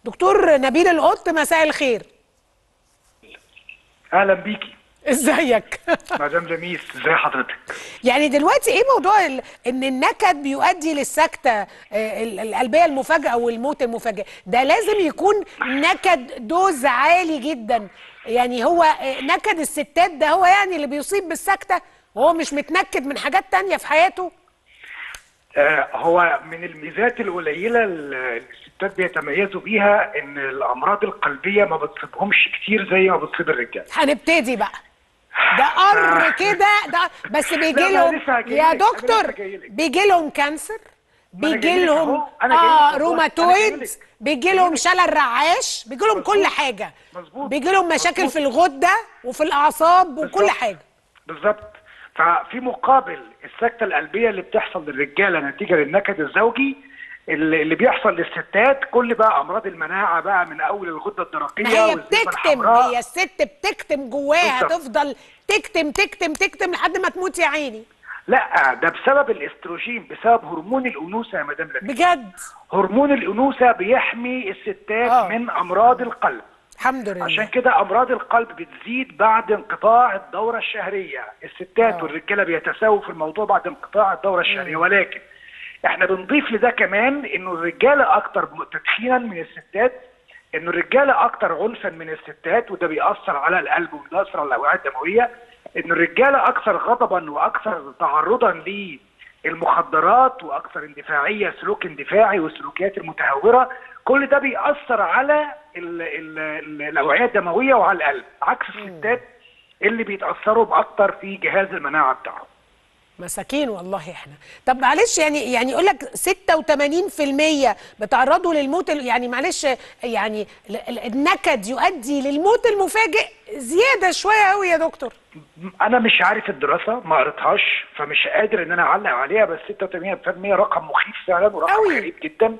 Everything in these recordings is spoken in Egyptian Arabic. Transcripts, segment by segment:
دكتور نبيل القط مساء الخير اهلا بيكي ازيك مدام لميس ازي حضرتك يعني دلوقتي ايه موضوع ال... ان النكد بيؤدي للسكته آه، ال- القلبيه المفاجئه والموت المفاجئ ده لازم يكون نكد دوز عالي جدا يعني هو آه، نكد الستات ده هو يعني اللي بيصيب بالسكته وهو مش متنكد من حاجات تانية في حياته آه هو من الميزات القليله اللي الستات بيتميزوا بيها ان الامراض القلبيه ما بتصيبهمش كتير زي ما بتصيب الرجال هنبتدي بقى ده قر كده ده بس بيجي لا، ما لهم لسه هجيلك، يا أنا لسه دكتور جايلك. بيجي لهم كانسر ما أنا بيجي جايلك لهم أهو، أنا اه جايلك أهو، أنا روماتويد جايلك. بيجي لهم شلل رعاش بيجي لهم كل مظبوط. حاجه مظبوط. بيجي لهم مشاكل مظبوط. في الغده وفي الاعصاب وكل بالظبط. حاجه بالظبط ففي مقابل السكته القلبيه اللي بتحصل للرجاله نتيجه للنكد الزوجي اللي اللي بيحصل للستات كل بقى امراض المناعه بقى من اول الغده الدرقيه ما هي والذبة بتكتم الحمراء. هي الست بتكتم جواها بالظبط. تفضل تكتم تكتم تكتم لحد ما تموت يا عيني لا ده بسبب الاستروجين بسبب هرمون الانوثه يا مدام لميس بجد هرمون الانوثه بيحمي الستات آه. من امراض القلب الحمد لله عشان كده امراض القلب بتزيد بعد انقطاع الدوره الشهريه الستات آه. والرجاله بيتساووا في الموضوع بعد انقطاع الدوره الشهريه ولكن احنا بنضيف لده كمان انه الرجاله اكتر تدخينا من الستات انه الرجاله اكتر عنفا من الستات وده بيأثر على القلب وبيأثر على الاوعيه الدمويه ان الرجاله اكثر غضبا واكثر تعرضا للمخدرات واكثر اندفاعيه سلوك اندفاعي والسلوكيات المتهوره كل ده بيأثر على ال ال ال الاوعيه الدمويه وعلى القلب عكس الستات اللي بيتاثروا باكتر في جهاز المناعه بتاعهم مساكين والله احنا طب معلش يعني يعني يقول لك 86% بيتعرضوا للموت ال- يعني معلش يعني ال- ال- النكد يؤدي للموت المفاجئ زياده شويه قوي يا دكتور انا مش عارف الدراسه ما قريتهاش فمش قادر ان انا اعلق عليها بس 86% رقم مخيف فعلا ورقم أوي. غريب جدا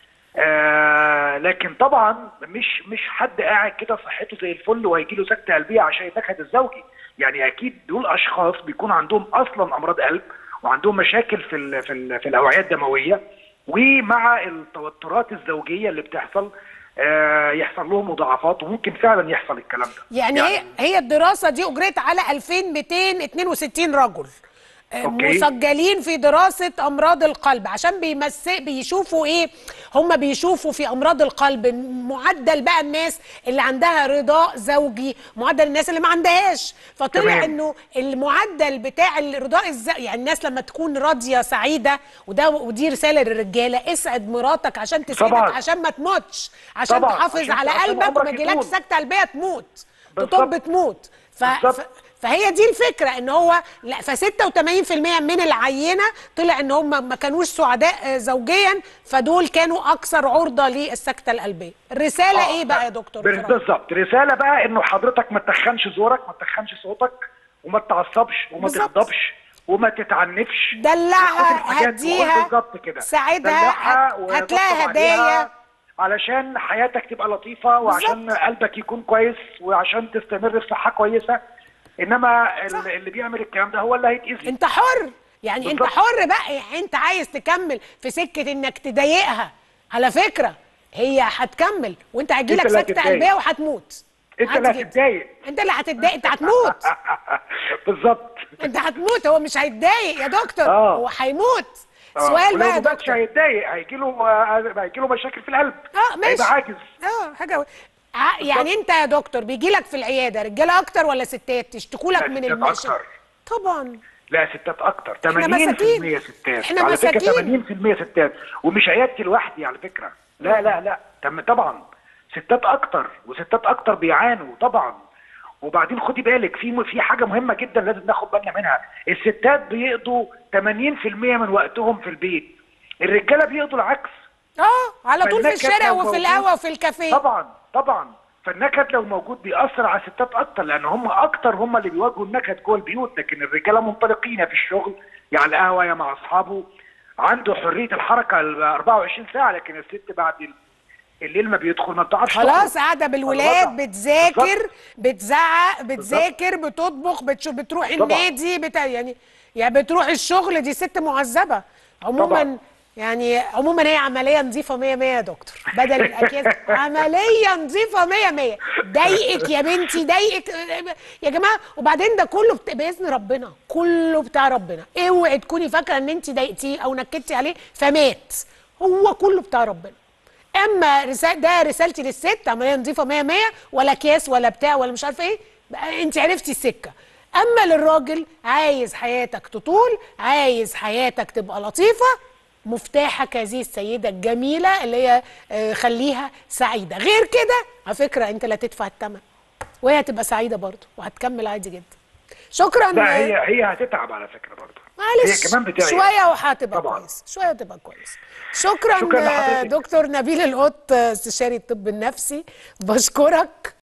آه لكن طبعا مش مش حد قاعد كده صحته زي الفل وهيجي له سكته قلبيه عشان النكد الزوجي يعني اكيد دول اشخاص بيكون عندهم اصلا امراض قلب وعندهم مشاكل في ال في ال في الاوعيه الدمويه ومع التوترات الزوجيه اللي بتحصل آه يحصل لهم مضاعفات وممكن فعلا يحصل الكلام ده يعني, هي هي الدراسه دي اجريت على 2262 رجل آه، أوكي. مسجلين في دراسة أمراض القلب عشان بيمس بيشوفوا إيه هم بيشوفوا في أمراض القلب معدل بقى الناس اللي عندها رضاء زوجي معدل الناس اللي ما عندهاش فطلع تمام. إنه المعدل بتاع الرضاء الزوجي يعني الناس لما تكون راضية سعيدة وده ودي رسالة للرجالة اسعد مراتك عشان تسعدك طبعاً. عشان ما تموتش عشان طبعاً. تحافظ عشان- على عشان قلبك عمرك وما يجيلكش يطول. سكتة قلبية تموت بالظبط. تطب تموت ف... ف... بالظبط. فهي دي الفكره ان هو لا ف 86% من العينه طلع ان هم ما كانوش سعداء آه، زوجيا فدول كانوا اكثر عرضه للسكته القلبيه الرساله آه، ايه بقى يا دكتور بال- بصراحة؟ بالظبط رساله بقى انه حضرتك ما تخنش زورك ما تخنش صوتك وما تعصبش وما بالظبط. تغضبش وما تتعنفش دلعها، خد الحاجات دي، هديها، بالظبط كده ساعدها، دلعها هت- وطبطب هتلاقي عليها هدايا. علشان حياتك تبقى لطيفه وعشان بالظبط. قلبك يكون كويس وعشان تستمر في صحه كويسه انما ال- صح. اللي بيعمل الكلام ده هو اللي هيتاذي انت حر يعني انت بالظبط. حر بقى يعني انت عايز تكمل في سكه انك تضايقها على فكره هي هتكمل وانت هيجيلك انت اللي سكته هتتضايق. قلبيه وهتموت انت عادي اللي جدا. هتتضايق انت اللي هتتضايق انت هتموت بالظبط انت هتموت هو مش هيتضايق يا دكتور آه. هو هيموت آه، سؤال ولو بقى يا ما باتش دكتور هيتضايق هيجي له هيجي له مشاكل في القلب اه ماشي هيبقى عاجز اه حاجه ع- يعني انت يا دكتور بيجي لك في العياده رجاله اكتر ولا ستات تشتكوا لك لا، من ستات المشاكل أكتر. طبعا لا ستات اكتر إحنا 80% مساكين. ستات إحنا على فكره مساكين. 80% ستات ومش عيادتي لوحدي على فكره لا لا لا تم طبعا ستات اكتر وستات اكتر بيعانوا طبعا وبعدين خدي بالك في في حاجه مهمه جدا لازم ناخد بالنا منها الستات بيقضوا 80% من وقتهم في البيت الرجاله بيقضوا العكس اه على طول في فالنكد الشارع لو وفي موجود- القهوه وفي الكافيه طبعا طبعا فالنكد لو موجود بيأثر على الستات اكتر لان هم اكتر هم اللي بيواجهوا النكد جوه البيوت لكن الرجاله منطلقين يا في الشغل يا على القهوه يا مع اصحابه عنده حريه الحركه ال 24 ساعه لكن الست بعد ال- الليل ما بيدخل ما بتعرفش خلاص تخرج. قاعده بالولاد فالوضع- بتذاكر بالظبط. بتزعق بتذاكر بتطبخ بتشو بتروح طبعا. النادي بتا يعني يعني بتروح الشغل دي ست معذبه عموما طبعا. يعني عموما هي عمليه نظيفه 100 100 يا دكتور بدل الاكياس عمليه نظيفه 100 100 ضايقك يا بنتي ضايقك يا جماعه وبعدين ده كله بت- باذن ربنا كله بتاع ربنا اوعي تكوني فاكره ان انت ضايقتيه او نكدتي عليه فمات هو كله بتاع ربنا اما رسالة ده رسالتي للست عمليه نظيفه 100 100 ولا اكياس ولا بتاع ولا مش عارفه ايه بقى انت عرفتي السكه اما للراجل عايز حياتك تطول عايز حياتك تبقى لطيفه مفتاحك هذه السيده الجميله اللي هي آه، خليها سعيده غير كده على فكره انت لا تدفع الثمن وهي هتبقى سعيده برضه وهتكمل عادي جدا شكرا لا هي هي هتتعب على فكره برضه معلش هي كمان بتعيا شويه وهتبقى طبعاً. كويس شويه وتبقى كويس شكرا, شكراً آه، لحضرتك. دكتور نبيل القط استشاري الطب النفسي بشكرك